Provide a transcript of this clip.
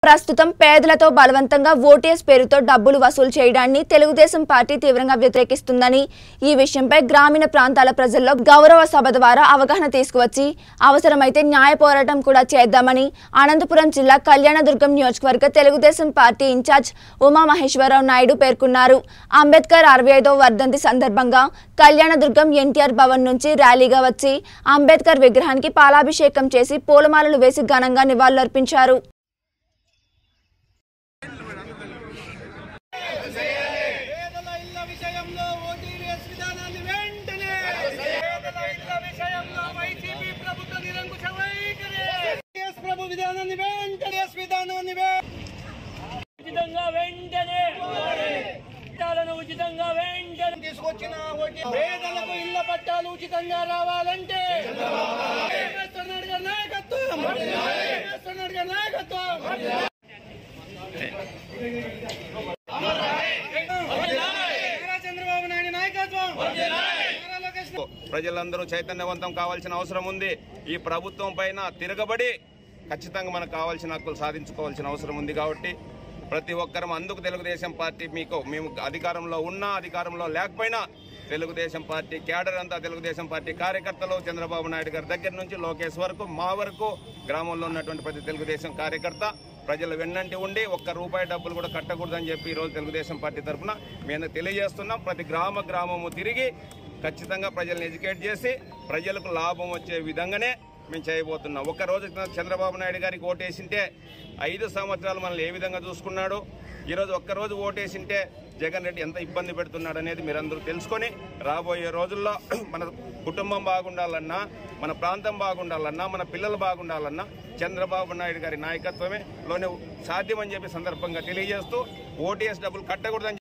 ప్రస్తుతం పేదలతో బలవంతంగా ఓటీఎస్ పేరుతో డబ్బులు వసూలు చేయడాన్ని తెలుగుదేశం పార్టీ తీవ్రంగా వ్యతిరేకిస్తుందని ఈ విషయంపై గ్రామీణ ప్రాంతాల ప్రజల్లో గౌరవ సభ ద్వారా అవగాహన తీసుకువచ్చి అవసరమైతే న్యాయ పోరాటం కూడా చేద్దామని అనంతపురం జిల్లా కళ్యాణదుర్గం నియోజకవర్గ తెలుగుదేశం పార్టీ ఇన్ఛార్జ్ ఉమామహేశ్వరరావు నాయుడు పేర్కొన్నారు అంబేద్కర్ అరవై ఐదో వర్ధంతి సందర్భంగా కళ్యాణదుర్గం ఎన్టీఆర్ భవన్ నుంచి ర్యాలీగా వచ్చి అంబేద్కర్ విగ్రహానికి పాలాభిషేకం చేసి పూలమాలలు వేసి ఘనంగా నివాళులర్పించారు పేదల ఇళ్ల విషయంలో ఓటీవీఎస్ విధానాన్ని వెంటనే పేదల ఇళ్ల విషయంలో వైసీపీ ప్రభుత్వ నిరంకుశ వైఖరి ఓటీఎస్ ప్రభు విధానాన్ని వెంటనే ఎస్ విధానాన్ని వె- ఉచితంగా వెంటనే పట్టాలను ఉచితంగా వెంటనే తీసుకొచ్చిన ఓటీ- పేదలకు ఇళ్ల పట్టాలు ఉచితంగా రావాలంటే వెంకటేశ్వర నాయుడు గారి నాయకత్వం వెంకటేశ్వర నాయుడు గారి నాయకత్వం నారా చంద్రబాబు నాయుడు నాయకత్వం నారా లోకేష్ ప్రజలందరూ చైతన్యవంతం కావాల్సిన అవసరం ఉంది ఈ ప్రభుత్వం పైన తిరగబడి ఖచ్చితంగా మనకు కావాల్సిన హక్కులు సాధించుకోవాల్సిన అవసరం ఉంది కాబట్టి ప్రతి ఒక్కరం అందుకు తెలుగుదేశం పార్టీ మీకు మేము అధికారంలో ఉన్నా అధికారంలో లేకపోయినా తెలుగుదేశం పార్టీ క్యాడర్ అంతా తెలుగుదేశం పార్టీ కార్యకర్తలు చంద్రబాబు నాయుడు గారి దగ్గర నుంచి లోకేష్ వరకు మా వరకు గ్రామంలో ఉన్నటువంటి ప్రతి తెలుగుదేశం కార్యకర్త ప్రజలు వెన్నంటి ఉండి ఒక్క రూపాయి డబ్బులు కూడా కట్టకూడదని చెప్పి ఈరోజు తెలుగుదేశం పార్టీ తరఫున మేము తెలియజేస్తున్నాం ప్రతి గ్రామ గ్రామము తిరిగి ఖచ్చితంగా ప్రజల్ని ఎడ్యుకేట్ చేసి ప్రజలకు లాభం వచ్చే విధంగానే మేము చేయబోతున్నాం ఒక్క రోజు చంద్రబాబు నాయుడు గారికి ఓటేసింటే ఐదు సంవత్సరాలు మనల్ని ఏ విధంగా చూసుకున్నాడు ఈరోజు ఒక్కరోజు ఓటేసింటే జగన్ రెడ్డి ఎంత ఇబ్బంది పెడుతున్నాడు అనేది మీరందరూ తెలుసుకొని రాబోయే రోజుల్లో మన కుటుంబం బాగుండాలన్నా మన ప్రాంతం బాగుండాలన్నా మన పిల్లలు బాగుండాలన్నా చంద్రబాబు నాయుడు గారి నాయకత్వమే లోనే సాధ్యమని చెప్పి సందర్భంగా తెలియజేస్తూ ఓటీఎస్ డబ్బులు కట్టకూడదని